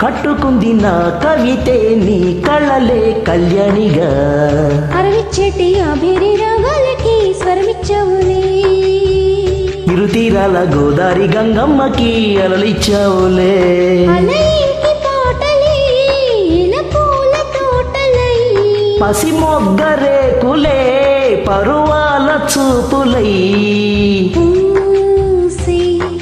కట్టుకుంది నా కవితే నీ కళ్ళలే కళ్యాణిగా అరవిచ్చేటి అభిరి రాగాలకి స్వరమిచ్చావులే ఇరుతీరాల గోదారి గంగమ్మకి అలలిచ్చావులే అలయింటి పాటలే ఇలా పూల తోటలై పసి మొగ్గరేకులే పరువాల చూపులై పూసే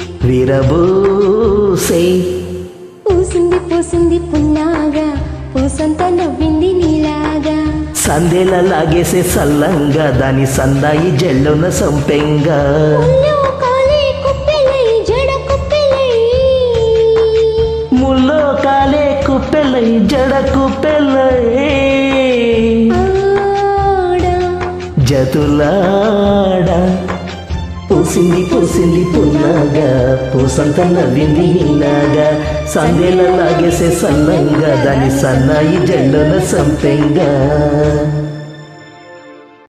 విరబూసే పూసింది పూసింది పున్నాగా పూసంత నవ్వింది నీలాగా సందేల లాగేసే సల్లంగా దాని సందాయి జల్లున సంపెంగా ముల్లో కాలే కుప్పెలై జడ కుప్పెలై ముల్లో కాలే కుప్పెలై జడ కుప్పెలై ఆడా జతులాడా పూసింది పూసింది పున్నాగా పూసంత నవ్వింది నీలాగా సందేల లాగేసే సల్లంగా దాని సన్నాయి జల్లున సంపెంగా